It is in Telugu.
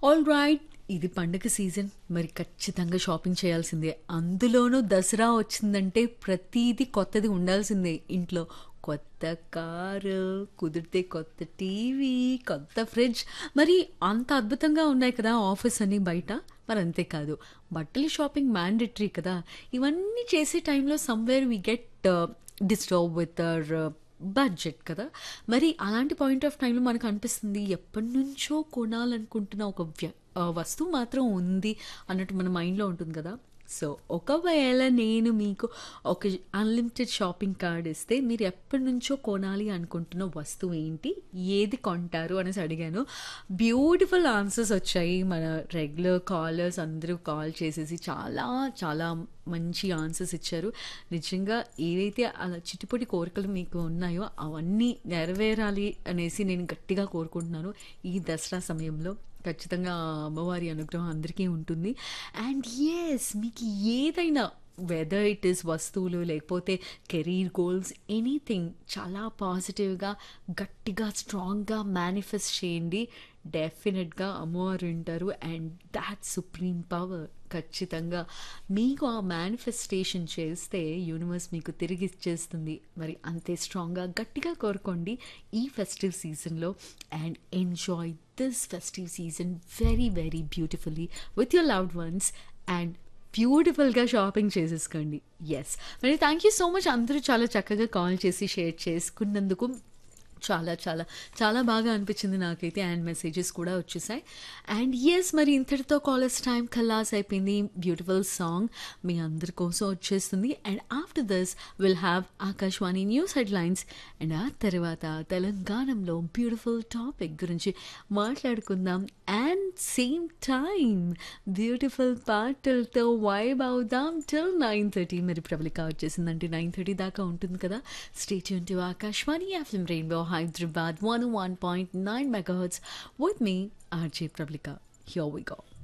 ఆల్ రైట్ ఇది పండగ సీజన్ మరి ఖచ్చితంగా షాపింగ్ చేయాల్సిందే అందులోనూ దసరా వచ్చిందంటే ప్రతిదీ కొత్తది ఉండాల్సిందే ఇంట్లో కొత్త కారు కుదిరితే కొత్త టీవీ కొత్త ఫ్రిడ్జ్ మరి అంత అద్భుతంగా ఉన్నాయి కదా ఆఫర్స్ అని బయట మరి అంతేకాదు బట్టల షాపింగ్ మ్యాండేటరీ కదా ఇవన్నీ చేసే టైంలో somewhere we get disturb with our budget కదా మరి అలాంటి పాయింట్ ఆఫ్ టైంలో మనకు అనిపిస్తుంది ఎప్పటి నుంచో కొనాలనుకుంటున్న ఒక వ్య ఆ వస్తువు మాత్రం ఉంది అన్నట్టు మన మైండ్లో ఉంటుంది కదా సో ఒకవేళ నేను మీకు ఒక అన్లిమిటెడ్ షాపింగ్ కార్డ్ ఇస్తే మీరు ఎప్పటి నుంచో కొనాలి అనుకుంటున్న వస్తువు ఏంటి ఏది కొంటారు అనేసి అడిగాను బ్యూటిఫుల్ ఆన్సర్స్ వచ్చాయి మన రెగ్యులర్ కాలర్స్ అందరూ కాల్ చేసేసి చాలా చాలా మంచి ఆన్సర్స్ ఇచ్చారు నిజంగా ఏదైతే అలా చిటిపొటి కోరికలు మీకు ఉన్నాయో అవన్నీ నెరవేరాలి అనేసి నేను గట్టిగా కోరుకుంటున్నాను ఈ దసరా సమయంలో ఖచ్చితంగా ఆ అమ్మవారి అనుగ్రహం అందరికీ ఉంటుంది అండ్ ఎస్ మీకు ఏదైనా వెదర్ ఇట్ ఈస్ వస్తువులు లేకపోతే కెరీర్ గోల్స్ ఎనీథింగ్ చాలా పాజిటివ్గా గట్టిగా స్ట్రాంగ్గా మేనిఫెస్ట్ చేయండి డెఫినెట్గా అమ్మవారు ఉంటారు అండ్ దాట్ సుప్రీం పవర్ ఖచ్చితంగా మీకు ఆ మేనిఫెస్టేషన్ చేస్తే యూనివర్స్ మీకు తిరిగి ఇచ్చేస్తుంది మరి అంతే స్ట్రాంగ్గా గట్టిగా కోరుకోండి ఈ ఫెస్టివ్ సీజన్లో and enjoy this festive season very very beautifully with your loved ones and బ్యూటిఫుల్గా షాపింగ్ చేసేసుకోండి ఎస్ మరి థ్యాంక్ యూ సో మచ్ అందరూ చాలా చక్కగా కాల్ చేసి షేర్ చేసుకున్నందుకు చాలా చాలా చాలా బాగా అనిపించింది నాకైతే అండ్ మెసేజెస్ కూడా వచ్చేసాయి అండ్ ఎస్ మరి ఇంతటితో కాలేజ్ టైం ఖల్లాస్ అయిపోయింది బ్యూటిఫుల్ సాంగ్ మీ అందరి కోసం వచ్చేస్తుంది and after this will have Akashvani news headlines and ఆ తర్వాత తెలంగాణలో బ్యూటిఫుల్ టాపిక్ గురించి మాట్లాడుకుందాం అండ్ సేమ్ టైం బ్యూటిఫుల్ పాటలతో వైబ్ అవుదాం టిల్ నైన్ థర్టీ మరి ప్రబలిక వచ్చేసిందంటే నైన్ థర్టీ దాకా ఉంటుంది కదా stay tuned to Akashvani FM rainbow Hyderabad one one point nine megahertz with మీ RJ Prabalika here we go